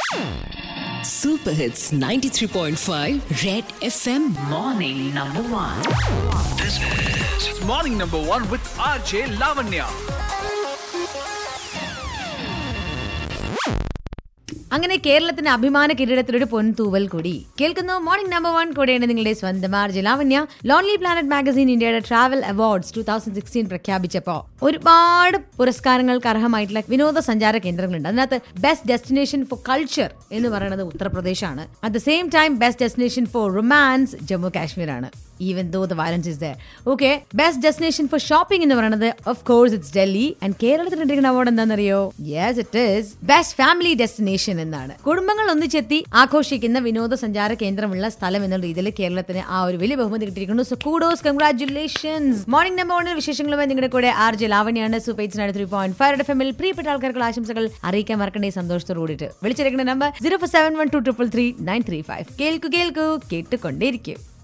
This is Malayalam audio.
Super Hits 93.5 Red FM Morning number one. This is Morning Number One with RJ Lavanya. അങ്ങനെ കേരളത്തിന്റെ അഭിമാന കിരീടത്തിലൊരു പൊൻതൂവൽ കൂടി കേൾക്കുന്നു മോർണിംഗ് നമ്പർ വൺ കൂടെയാണ് നിങ്ങളുടെ സ്വന്തം RJ Lavanya Lonely Planet magazine ഇന്ത്യയുടെ travel awards two thousand sixteen പ്രഖ്യാപിച്ചപ്പോൾ ഒരുപാട് പുരസ്കാരങ്ങൾക്ക് അർഹമായിട്ടുള്ള വിനോദസഞ്ചാര കേന്ദ്രങ്ങളുണ്ട് അതിനകത്ത് ബെസ്റ്റ് ഡെസ്റ്റിനേഷൻ ഫോർ കൾച്ചർ എന്ന് പറയുന്നത് ഉത്തർപ്രദേശാണ് at the same time best destination for romance Jammu Kashmir ആണ് even though the violence is there okay best destination for shopping എന്ന് പറയുന്നത് of course it's Delhi and കേരളത്തിൽ ഇട്ടിരിക്കുന്ന അവാർഡ് എന്താണെന്നറിയോ yes it is best family destination എന്നാണ് കുടുംബങ്ങൾ ഒന്നിച്ചെത്തി ആഘോഷിക്കുന്ന വിനോദസഞ്ചാര കേന്ദ്രമുള്ള സ്ഥലം എന്നുള്ള രീതിയിൽ കേരളത്തിന് ആ ഒരു വലിയ ബഹുമതി കിട്ടിയിരിക്കുന്നു so kudos congratulations morning number വണ്ണിൽ വിശേഷങ്ങളുമായി നിങ്ങളുടെ കൂടെ ആർ ജെ ലാവണ്യാണ് സൂപ്പേറ്റ്സ് ത്രീ പോയിന്റ് ഫൈവ് എഫ് എമ്മിൽ പ്രിയപ്പെട്ട ആൾക്കാർക്കുള്ള ആശംസകൾ അറിയിക്കാൻ മറക്കണ്ടേ സന്തോഷത്തോട് കൂടിയിട്ട് വിളിച്ചിരിക്കുന്ന number zero four seven one two triple three nine three five കേൾക്കു കേൾക്കൂ കേട്ടുകൊണ്ടേയിരിക്കും